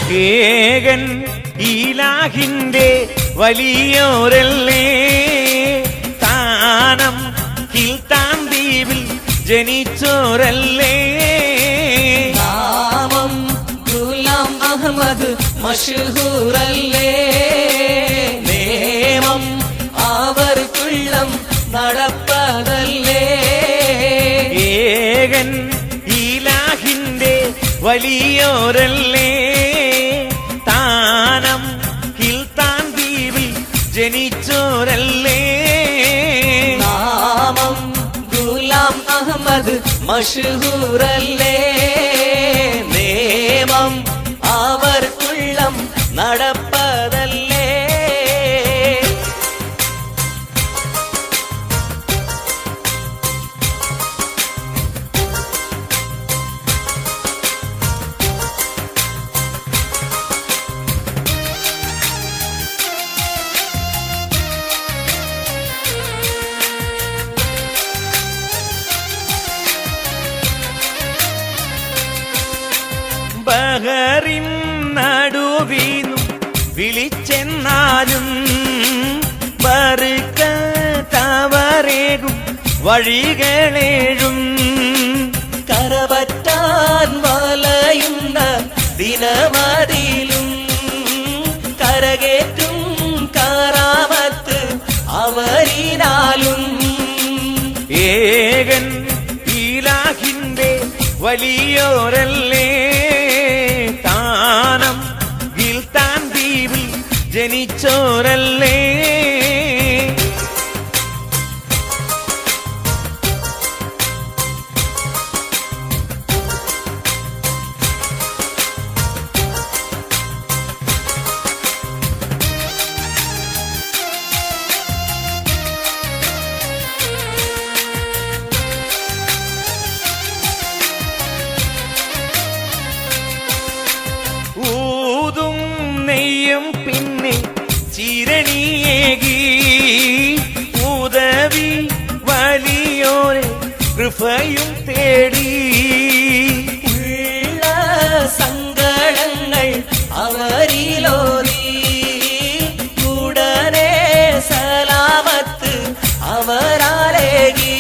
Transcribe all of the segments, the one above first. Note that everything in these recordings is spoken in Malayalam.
ഏകൻ ഈലാഹിന്റെ വലിയോരല്ലേ താനം കിൽത്താൻ ദ്വീപിൽ ജനിച്ചോരല്ലേ നാമം ഗുലാം അഹമ്മദ് മഷഹൂറല്ലേ നിയമം അവർക്കുള്ളം നടപ്പതല്ലേ ഏകൻ ഈലാഹിന്റെ വലിയോരല്ലേ താനം കിൽത്താൻ ദ്വീപിൽ ജനിച്ചോരല്ലേ നാമം ഗുലാം അഹമ്മദ് മഷഹൂറല്ലേ നിയമം അവർക്കുള്ളം നടപ്പതല്ലേ ബഹറിൻ നടുവീന്നു വിളിച്ചെന്നാലും ബറുക്കവരേകും വഴികളേഴും കരപറ്റാൻ വലയുന്ന ദിനമതിലും കരകേറ്റും കാറാമത്ത് അവരിനാലും ഏകൻ ഈലാഹിന്റെ വലിയോരല്ലേ താനം ഗിൽത്താൻ ദ്വീപിൽ ജനിച്ചോരല്ലേ ഊതും നെയ്യും പിന്നെ ചിരണിയേകി ഉദവി വലിയോരെ കൃപയും തേടി ഉള്ള സങ്കടങ്ങൾ അവരിലോറി ഉടനെ സലാമത്ത് അവരാലേകി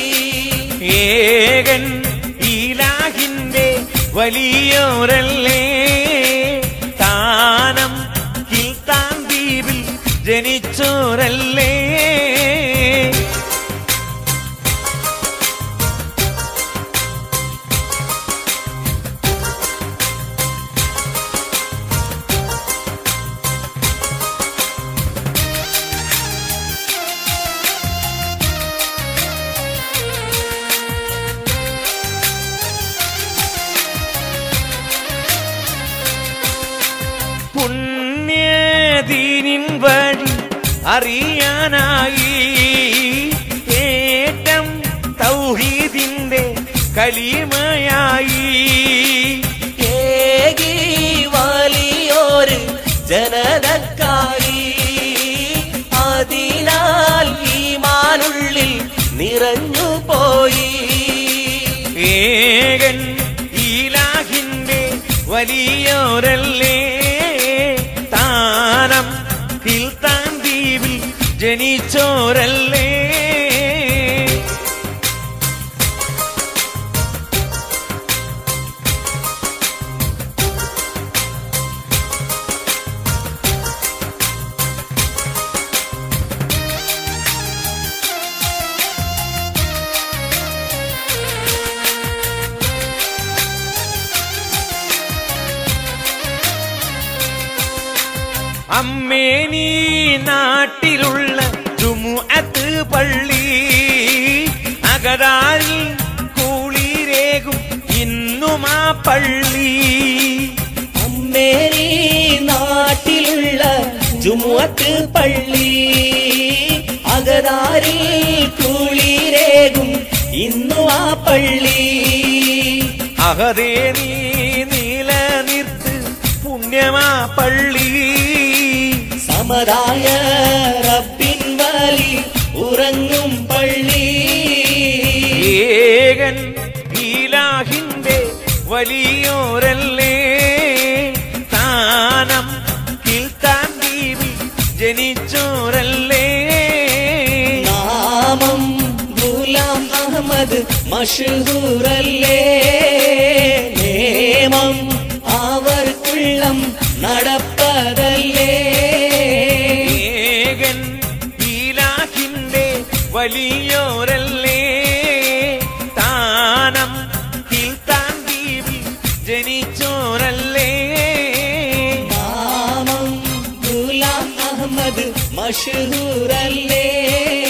ഏകൻ ഈലാഹിന്റെ വലിയോരല്ലേ താനം കിൽത്താൻ ദ്വീപിൽ ജനിച്ചോരല്ലേ പുണ്യദീനിൻ വഴി അറിയാനായി ഏറ്റം തൗഹീദിന്റെ കലിമയായി ഏകി വലിയൊരു ജനതക്കായി അതിനാൽ ഈമാനുള്ളിൽ നിറഞ്ഞു പോയി ഏകൻ ഈലാഹിന്റെ വലിയോരല്ലേ താനം കിൽത്താൻ ദ്വീപിൽ ജനിച്ചോരല്ലേ അമ്മേനീ നാട്ടിലുള്ള ജുമുഅത്ത് പള്ളി അകതാരിൽ കൂളിരേകും ഇന്നും ആ പള്ളി അമ്മേരി നാട്ടിലുള്ള ജുമുഅത്ത് പള്ളി അകതാരിൽ കുളിരേകും ഇന്നു ആ പള്ളി അഹതേ നീ നിലനിർത്ത് പുണ്യമാ പള്ളി സമതായ റബ്ബിൻ വലി ഉറങ്ങും പള്ളി ഏകൻ ഈലാഹിന്റെ വലിയോരല്ലേ താ മഷഹൂറല്ലേ നിയമം അവർക്കുള്ളം നടപ്പതല്ലേ ഏകൻ ഈലാഹിന്റെ വലിയോരല്ലേ താനം കിൽത്താൻ ദ്വീപിൽ ജനിച്ചോരല്ലേ നാമം ഗുലാം അഹമ്മദ് മഷഹൂറല്ലേ